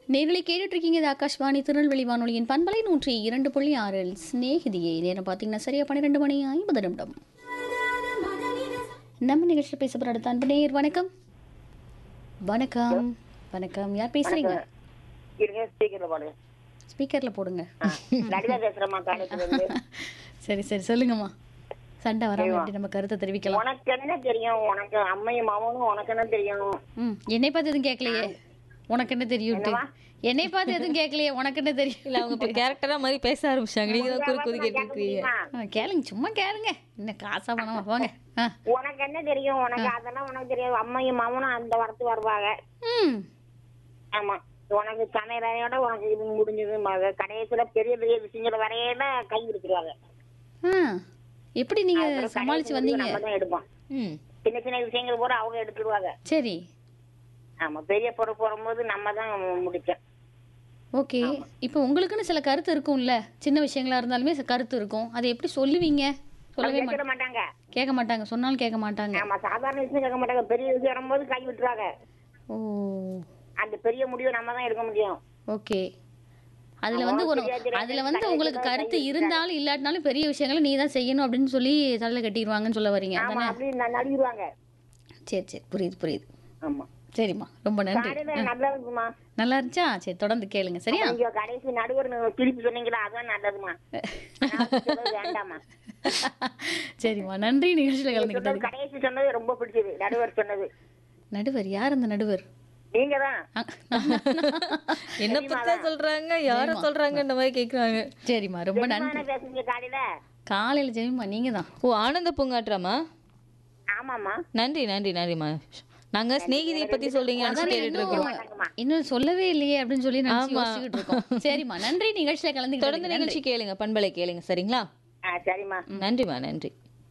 நேரலை கேட்டுட்டு இருக்கீங்க இது ஆகாஷ்வாணி திருநெல்வேலி வானொலியின் பண்பலை நூற்றி இரண்டு புள்ளி ஆறில் சிநேகிதியே நேரம் பார்த்தீங்கன்னா சரியா பன்னிரெண்டு மணி ஐம்பது நிமிடம் நம்ம நிகழ்ச்சியில் பேச போகிற அடுத்த அன்பு நேயர் வணக்கம் வணக்கம் வணக்கம் யார் பேசுறீங்க இருங்க ஸ்பீக்கர்ல போடு ஸ்பீக்கர்ல போடுங்க ஆ, லலிதா பேசுறேம்மா காலேஜ்ல இருந்து சரி சரி சொல்லுங்கம்மா சண்டை வராம எப்படி நம்ம கருத்தை தெரிவிக்கலாம் உனக்கு என்ன தெரியும் உனக்கு அம்மையும் மாமனும் உனக்கு என்ன தெரியும் ம் என்னை பார்த்து எதுவும் கேட்கலையே உனக்கு என்ன தெரியும் என்னை பார்த்து எதுவும் கேட்கலையே உனக்கு என்ன தெரியும் இல்ல அவங்க இப்ப கேரக்டரா மாதிரி பேச ஆரம்பிச்சாங்க நீங்க தான் குறுக்கு குறுக்கு கேட்க கேட்டுருக்கீங்க முடியுமா? ஆ, கேளுங்க சும்மா கேளுங்க என்ன காசா பணமா போங்க ஆ உனக்கு என்ன தெரியும் உனக்கு அதெல்லாம் உனக்கு தெரியாது அம்மையும் மாமனும் அந்த வரத்து வருவாங்க ம் ஆமா உனக்கு சமையலையோட உனக்கு இது முடிஞ்சது மக கடைசியில பெரிய பெரிய விஷயங்கள் வரையில கை இருக்கிறாங்க ஆ எப்படி நீங்க சமாளிச்சு வந்தீங்க நம்ம தான் எடுப்போம் ம் சின்ன சின்ன விஷயங்கள் கூட அவங்க எடுத்துடுவாங்க சரி ஆமா பெரிய பொறுப்பு வரும்போது நம்ம தான் முடிச்சோம் ஓகே இப்போ உங்களுக்குன்னு சில கருத்து இருக்கும்ல சின்ன விஷயங்களா இருந்தாலுமே சில கருத்து இருக்கும் அதை எப்படி சொல்லுவீங்க சொல்லவே மாட்டேன் கேட்க மாட்டாங்க கேட்க மாட்டாங்க சொன்னாலும் கேட்க மாட்டாங்க ஆமா சாதாரண விஷயம் கேட்க மாட்டாங்க பெரிய விஷயம் வரும்போது கை விட்டுருவாங்க ஓ அந்த பெரிய முடிவை நம்ம தான் எடுக்க முடியும் ஓகே அதுல வந்து ஒரு அதுல வந்து உங்களுக்கு கருத்து இருந்தாலும் இல்லாட்டினாலும் பெரிய விஷயங்களை நீ தான் செய்யணும் அப்படின்னு சொல்லி தலையில கட்டிடுவாங்கன்னு சொல்ல வரீங்க ஆமா அதானே அப்படி ந- நழுவிடுவாங்க சரி சரி புரியுது புரியுது ஆமா சரிம்மா ரொம்ப நன்றி கடையில நல்லா இருக்குமா நல்லா இருந்துச்சா சரி தொடர்ந்து கேளுங்க சரியா நீங்க கடைசி நடுவர் நீங்க திருப்பி சொன்னீங்களா அதான் நல்லதுமா நான் சொல்றது வேண்டாமா சரிம்மா நன்றி நிகழ்ச்சியில் சொன்னது கலந்துக்கிட்டது கடைசி சொன்னது ரொம்ப பிடிச்சது நடுவர் சொன்னது நடுவர் யார் அந்த நடுவர் நீங்க தான் ஆ, என்ன பத்தா சொல்றாங்க யார சொல்றாங்கன்ற மாதிரி கேக்குறாங்க சரிம்மா ரொம்ப நன்றி பேசுறீங்க காலையில காலையில ஜெயம்மா நீங்க தான் ஓ ஆனந்த பூங்காற்றாமா ஆமாமா நன்றி நன்றி நன்றிம்மா நாங்க சிநேகிதியை பத்தி சொல்றீங்க நினைச்சு கேட்டுட்டு இருக்கோம் இன்னும் சொல்லவே இல்லையே அப்படின்னு சொல்லி நினைச்சு யோசிச்சுக்கிட்டு இருக்கோம் சரிம்மா நன்றி நிகழ்ச்சியில தொடர்ந்து கலந்துக்கிட்டது நிகழ்ச்சி கேளுங்க பண்பலை கேளுங்க சரிங்களா ஆ சரிம்மா நன்றிம்மா நன்றி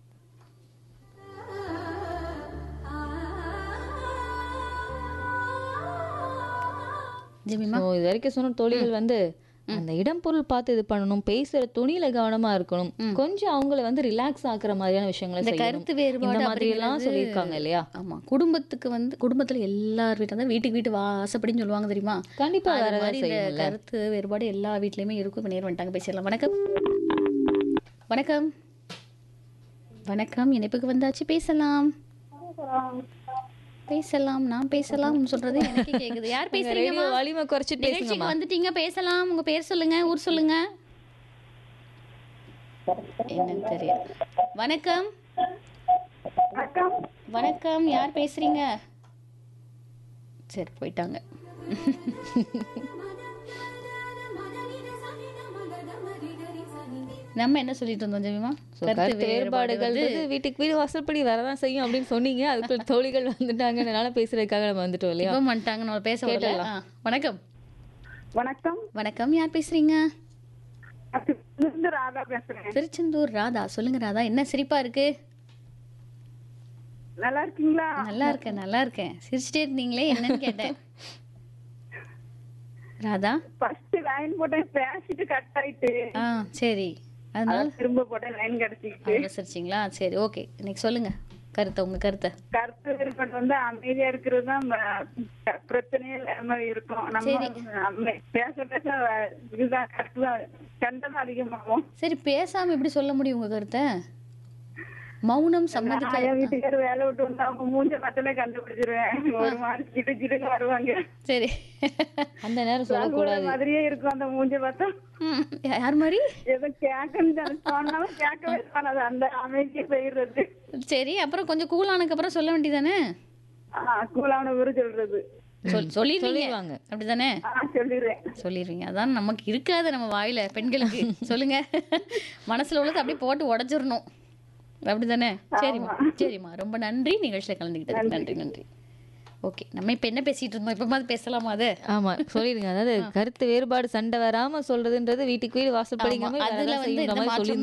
ஜெமிமா ஸோ இது வரைக்கும் சொன்ன தோழிகள் வந்து அந்த இடம் பொருள் பார்த்து இது பண்ணணும் பேசுற துணியில கவனமா இருக்கணும் கொஞ்சம் அவங்கள வந்து ரிலாக்ஸ் ஆக்குற மாதிரியான விஷயங்களை இந்த செய்யணும் கருத்து வேறுபாடு இந்த மாதிரி எல்லாம் அப்படிங்கிறது- சொல்லியிருக்காங்க இல்லையா ஆமா குடும்பத்துக்கு வந்து குடும்பத்துல எல்லார் வீட்டும் தான் வீட்டுக்கு வீட்டு வாசப்படின்னு சொல்லுவாங்க தெரியுமா கண்டிப்பா அது வேற மாதிரி ஏதாவது இந்த செய்யணும்ல கருத்து வேறுபாடு எல்லா வீட்லயுமே இருக்கும் இப்ப நேரம் வந்துட்டாங்க பேசிடலாம் வணக்கம் வணக்கம் வணக்கம் இணைப்புக்கு வந்தாச்சு பேசலாம் பேசலாம் நான் பேசலாம் சொல்றது எனக்கு கேக்குது யார் பேசுறீங்கம்மா ரேடியோ வால்யூமை குறைச்சிட்டு நிகழ்ச்சிக்கு பேசுங்கம்மா வந்துட்டீங்க பேசலாம் உங்க பேர் சொல்லுங்க ஊர் சொல்லுங்க என்னன்னு தெரியல வணக்கம் வணக்கம் யார் பேசுறீங்க சரி போயிட்டாங்க நம்ம என்ன சொல்லிட்டு இருந்தோம் ஜெமிமா So, கருத்து வேறுபாடுகள் வந்து வீட்டுக்கு வீடு வாசல்படி வரதான் செய்யும் அப்படின்னு சொன்னீங்க அதுக்குள்ள தோழிகள் வந்துட்டாங்கனால பேசுறதுக்காக நம்ம வந்துட்டோம் இல்லையா இப்போ வந்துட்டாங்க நம்ம பேச வரல ஆ, வணக்கம் வணக்கம் வணக்கம் யார் பேசுறீங்க இருந்து ராதா பேசுறேன் திருச்செந்தூர் ராதா சொல்லுங்க ராதா என்ன சிரிப்பா இருக்கு நல்லா இருக்கீங்களா நல்லா இருக்கேன் நல்லா இருக்கேன் சிரிச்சிட்டே இருந்தீங்களே என்னன்னு கேட்டேன் ராதா ஃபர்ஸ்ட் லைன் போட்டேன் பேசிட்டு கட் ஆயிட்டு ஆ சரி அதனால அதான் திரும்ப போட்டேன் லைன் கிடைச்சிக்கிட்டு அவசரிச்சிங்களா சரி ஓகே இன்னைக்கு சொல்லுங்க கருத்தை உங்க கருத்தை கருத்து வேறுபாடு வந்து அமைதியா இருக்கிறது தான் ம- பிரச்சனையே இல்லாம இருக்கும் நம்ம அமை- பேச பேச இதுதான் கருத்து தான் சண்டை தான் அதிகமாகும் சரி பேசாம எப்படி சொல்ல முடியும் உங்க கருத்தை மௌனம் சம்மதிக்க என் வீட்டுக்காரர் வேலை விட்டு வந்து அவங்க மூஞ்ச பார்த்தாலே கண்டுபிடிச்சிருவேன் ஒரு மாதிரி சிட்டு சிட்டுன்னு வருவாங்க சரி அந்த நேரம் கூட சொல்லக்கூடாது மாதிரியே இருக்கும் அந்த மூஞ்ச பார்த்தா ம், யார் மாதிரி ஏதோ கேட்கணும் சொன்னாலும் கேட்கவே தோணாது அந்த அமைதியை போயிடுறது சரி அப்புறம் கொஞ்சம் கூல் ஆனதுக்கு அப்புறம் சொல்ல வேண்டியதானே கூலான ஊரு சொல்றது சொல் சொல்லிடுவீங்க சொல்லிடுவாங்க. அப்படிதானே ஆ சொல்லிடுறேன் சொல்லிடுவீங்க அதான் நமக்கு இருக்காது நம்ம வாயில பெண்களுக்கு சொல்லுங்க மனசுல உள்ளது அப்படியே போட்டு உடைச்சிடணும் அப்படிதானே சரிம்மா சரிம்மா ரொம்ப நன்றி நிகழ்ச்சியில் கலந்துக்கிட்டது நன்றி நன்றி ஓகே நம்ம இப்ப என்ன பேசிட்டு இருந்தோம் இப்ப மாதிரி பேசலாமா அது ஆமா சொல்லிடுங்க அதாவது கருத்து வேறுபாடு சண்டை வராம சொல்றதுன்றது வீட்டுக்கு வீடு வாசல்படிங்க ஆமா, அதுல வந்து இந்த மாதிரி மாற்றம் சொல்லி